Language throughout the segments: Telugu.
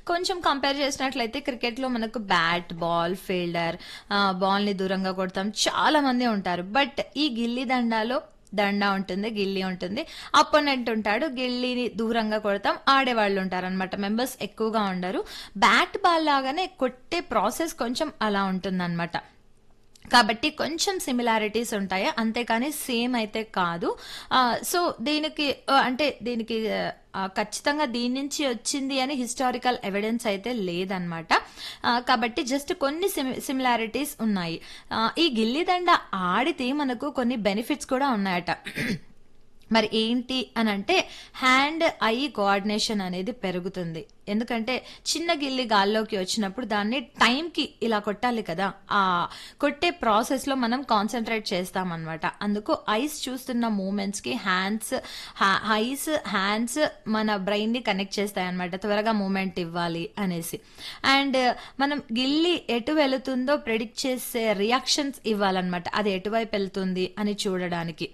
కొంచెం కంపేర్ చేసినట్లయితే క్రికెట్లో మనకు బ్యాట్ బాల్ ఫీల్డర్ బాల్ని దూరంగా కొడతాం చాలా మంది ఉంటారు బట్ ఈ గిల్లి దండాలో దండ ఉంటుంది గిల్లి ఉంటుంది అపోనెంట్ ఉంటాడు గిల్లిని దూరంగా కొడతాం ఆడేవాళ్ళు ఉంటారు అనమాట మెంబర్స్ ఎక్కువగా ఉండరు బ్యాట్ బాల్ లాగానే కొట్టే ప్రాసెస్ కొంచెం అలా ఉంటుందన్నమాట కాబట్టి కొంచెం సిమిలారిటీస్ ఉంటాయి అంతేకాని సేమ్ అయితే కాదు ఆ, సో దీనికి ఆ, అంటే దీనికి ఆ, ఖచ్చితంగా దీని నుంచి వచ్చింది అని హిస్టారికల్ ఎవిడెన్స్ అయితే లేదనమాట ఆ, కాబట్టి జస్ట్ కొన్ని సిమిలారిటీస్ ఉన్నాయి ఆ, ఈ గిల్లిదండ ఆడితే మనకు కొన్ని బెనిఫిట్స్ కూడా ఉన్నాయట మరి ఏంటి అని అంటే హ్యాండ్ ఐ కోఆర్డినేషన్ అనేది పెరుగుతుంది ఎందుకంటే చిన్న గిల్లి గాల్లోకి వచ్చినప్పుడు దాన్ని టైంకి ఇలా కొట్టాలి కదా ఆ కొట్టే ప్రాసెస్లో మనం కాన్సన్ట్రేట్ చేస్తామన్నమాట అందుకు ఐస్ చూస్తున్న మూమెంట్స్కి హ్యాండ్స్ ఐస్ హ్యాండ్స్ మన బ్రెయిన్ని కనెక్ట్ చేస్తాయి అనమాట త్వరగా మూమెంట్ ఇవ్వాలి అనేసి అండ్ మనం గిల్లి ఎటు వెళుతుందో ప్రెడిక్ట్ చేసే రియాక్షన్స్ ఇవ్వాలన్నమాట అది ఎటువైపు వెళ్తుంది అని చూడడానికి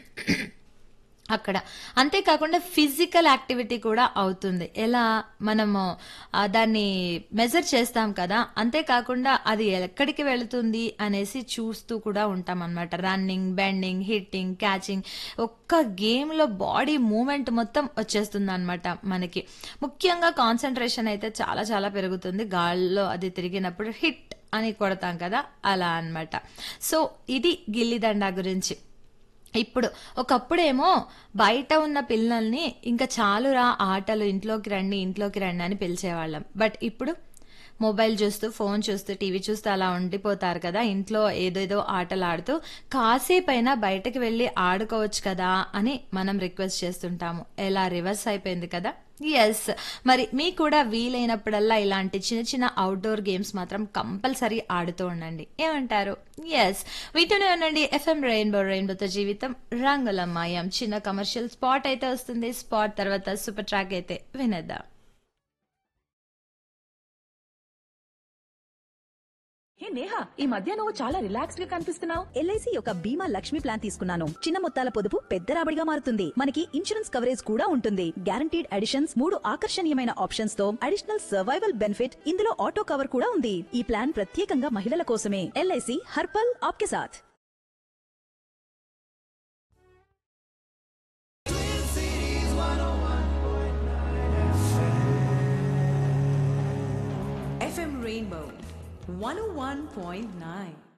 అక్కడ అంతేకాకుండా ఫిజికల్ యాక్టివిటీ కూడా అవుతుంది ఎలా మనము ఆ, దాన్ని మెజర్ చేస్తాం కదా అంతేకాకుండా అది ఎక్కడికి వెళుతుంది అనేసి చూస్తూ కూడా ఉంటాం అనమాట రన్నింగ్ బెండింగ్ హిట్టింగ్ క్యాచింగ్ ఒక్క గేమ్లో బాడీ మూమెంట్ మొత్తం వచ్చేస్తుంది అనమాట మనకి ముఖ్యంగా కాన్సన్ట్రేషన్ అయితే చాలా చాలా పెరుగుతుంది గాల్లో అది తిరిగినప్పుడు హిట్ అని కొడతాం కదా అలా అన్నమాట సో ఇది గిల్లిదండ గురించి ఇప్పుడు ఒకప్పుడేమో బయట ఉన్న పిల్లల్ని ఇంకా చాలురా ఆటలు ఇంట్లోకి రండి ఇంట్లోకి రండి అని పిలిచేవాళ్ళం బట్ ఇప్పుడు మొబైల్ చూస్తూ ఫోన్ చూస్తూ టీవీ చూస్తూ అలా ఉండిపోతారు కదా ఇంట్లో ఏదేదో ఆటలు ఆడుతూ కాసేపైనా బయటకు వెళ్ళి ఆడుకోవచ్చు కదా అని మనం రిక్వెస్ట్ చేస్తుంటాము ఎలా రివర్స్ అయిపోయింది కదా ఎస్ మరి మీకు కూడా వీలైనప్పుడల్లా ఇలాంటి చిన్న చిన్న అవుట్డోర్ గేమ్స్ మాత్రం కంపల్సరీ ఆడుతూ ఉండండి ఏమంటారు ఎస్ వీటినే ఉండండి ఎఫ్ఎం రెయిన్బో రెయిన్బోతో జీవితం రంగుల మాయం చిన్న కమర్షియల్ స్పాట్ అయితే వస్తుంది స్పాట్ తర్వాత సూపర్ ట్రాక్ అయితే వినేద్దాం హే నేహా ఈ మధ్య నువ్వు చాలా రిలాక్స్డ్ గా కనిపిస్తున్నావు ఎల్ఐసి యొక్క బీమా లక్ష్మి ప్లాన్ తీసుకున్నాను చిన్న మొత్తాల పొదుపు పెద్ద రాబడిగా మారుతుంది మనకి ఇన్సూరెన్స్ కవరేజ్ కూడా ఉంటుంది గ్యారంటీడ్ అడిషన్స్ మూడు ఆకర్షణీయమైన ఆప్షన్స్ తో అడిషనల్ సర్వైవల్ బెనిఫిట్ ఇందులో ఆటో కవర్ కూడా ఉంది ఈ ప్లాన్ ప్రత్యేకంగా మహిళల కోసమే ఎల్ఐసి హర్పల్ ఆప్కే సాథ్ FM Rainbow 101.9.